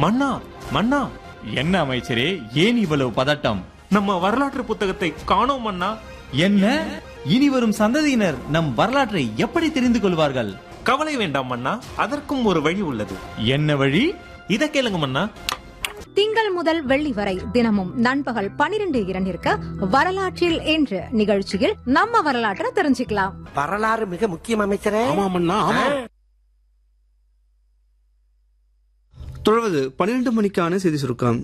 மன்னா மன்னா என்ன அமைச்சரே ஏன் இவ்வளவு பதட்டம் நம்ம வரலாற்று புத்தகத்தை காணோம் மன்னா என்ன இனி வரும் சந்ததியினர் நம் வரலாற்றை எப்படி தெரிந்து கொள்வார்கள் கவலை வேண்டாம் மன்னா அதற்கும் ஒரு வழி உள்ளது என்ன வழி இத கேளுங்க மன்னா திங்கள் முதல் வெள்ளி வரை தினமும் நண்பகல் பனிரெண்டு இரண்டிற்கு வரலாற்றில் என்று நிகழ்ச்சியில் நம்ம வரலாற்றை தெரிஞ்சுக்கலாம் வரலாறு மிக முக்கியம் அமைச்சரே ஆமாமண்ணா ஆமா தொடர்வது பன்னிரண்டு மணிக்கான செய்தி சுருக்கம்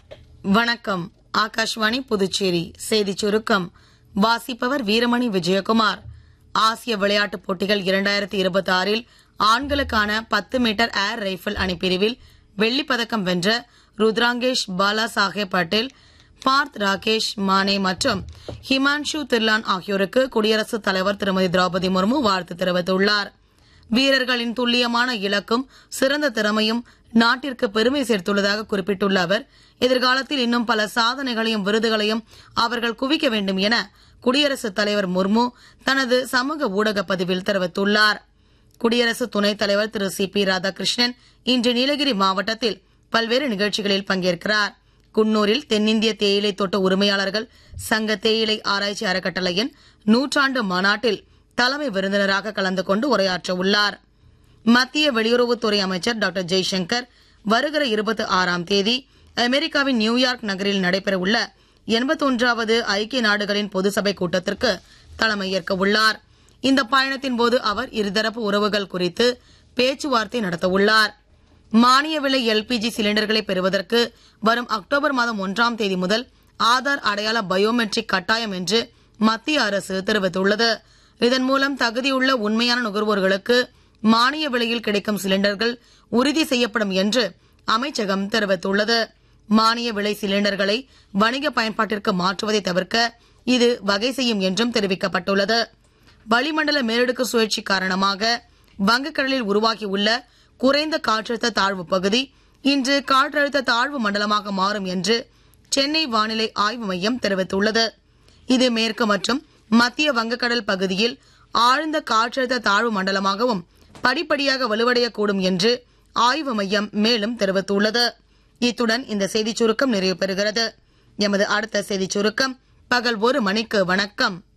வணக்கம் ஆகாஷ்வாணி புதுச்சேரி செய்திச் சுருக்கம் வாசிப்பவர் வீரமணி விஜயகுமார் ஆசிய விளையாட்டுப் போட்டிகள் இரண்டாயிரத்தி இருபத்தி ஆறில் ஆண்களுக்கான பத்து மீட்டர் ஏர் ரைபிள் அணிப்பிரிவில் வெள்ளிப் பதக்கம் வென்ற ருத்ராங்கேஷ் பாலா சாஹேப் பட்டேல் பார்த் ராகேஷ் மானே மற்றும் ஹிமான்ஷு திர்லான் ஆகியோருக்கு குடியரசுத் தலைவர் திருமதி திரௌபதி முர்மு வாழ்த்து தெரிவித்துள்ளார் வீரர்களின் துல்லியமான இலக்கும் சிறந்த திறமையும் நாட்டிற்கு பெருமை சேர்த்துள்ளதாக குறிப்பிட்டுள்ள அவர் எதிர்காலத்தில் இன்னும் பல சாதனைகளையும் விருதுகளையும் அவர்கள் குவிக்க வேண்டும் என குடியரசுத் தலைவர் முர்மு தனது சமூக ஊடக பதிவில் தெரிவித்துள்ளார் குடியரசு துணைத் தலைவர் திரு சி பி ராதாகிருஷ்ணன் இன்று நீலகிரி மாவட்டத்தில் பல்வேறு நிகழ்ச்சிகளில் பங்கேற்கிறார் குன்னூரில் தென்னிந்திய தேயிலை தோட்ட உரிமையாளர்கள் சங்க தேயிலை ஆராய்ச்சி அறக்கட்டளையின் நூற்றாண்டு மாநாட்டில் தலைமை விருந்தினராக கலந்து கொண்டு உரையாற்ற உள்ளார் மத்திய வெளியுறவுத்துறை அமைச்சர் டாக்டர் ஜெய்சங்கர் வருகிற இருபத்தி ஆறாம் தேதி அமெரிக்காவின் நியூயார்க் நகரில் நடைபெறவுள்ள எண்பத்தொன்றாவது ஐக்கிய நாடுகளின் பொதுசபை கூட்டத்திற்கு தலைமையேற்க உள்ளார் இந்த பயணத்தின் போது அவர் இருதரப்பு உறவுகள் குறித்து பேச்சுவார்த்தை நடத்த உள்ளார் மானிய விலை எல்பிஜி சிலிண்டர்களை பெறுவதற்கு வரும் அக்டோபர் மாதம் ஒன்றாம் தேதி முதல் ஆதார் அடையாள பயோமெட்ரிக் கட்டாயம் என்று மத்திய அரசு தெரிவித்துள்ளது இதன் மூலம் தகுதியுள்ள உண்மையான நுகர்வோர்களுக்கு மானிய விலையில் கிடைக்கும் சிலிண்டர்கள் உறுதி செய்யப்படும் என்று அமைச்சகம் தெரிவித்துள்ளது மானிய விலை சிலிண்டர்களை வணிக பயன்பாட்டிற்கு மாற்றுவதை தவிர்க்க இது வகை செய்யும் என்றும் தெரிவிக்கப்பட்டுள்ளது வளிமண்டல மேலடுக்கு சுழற்சி காரணமாக வங்கக்கடலில் உருவாகியுள்ள குறைந்த காற்றழுத்த தாழ்வு பகுதி இன்று காற்றழுத்த தாழ்வு மண்டலமாக மாறும் என்று சென்னை வானிலை ஆய்வு மையம் தெரிவித்துள்ளது இது மேற்கு மற்றும் மத்திய வங்கக்கடல் பகுதியில் ஆழ்ந்த காற்றழுத்த தாழ்வு மண்டலமாகவும் படிப்படியாக வலுவடையக்கூடும் என்று ஆய்வு மையம் மேலும் தெரிவித்துள்ளது இத்துடன் இந்த செய்திச் சுருக்கம் நிறைவு பெறுகிறது எமது அடுத்த செய்திச் சுருக்கம் பகல் ஒரு மணிக்கு வணக்கம்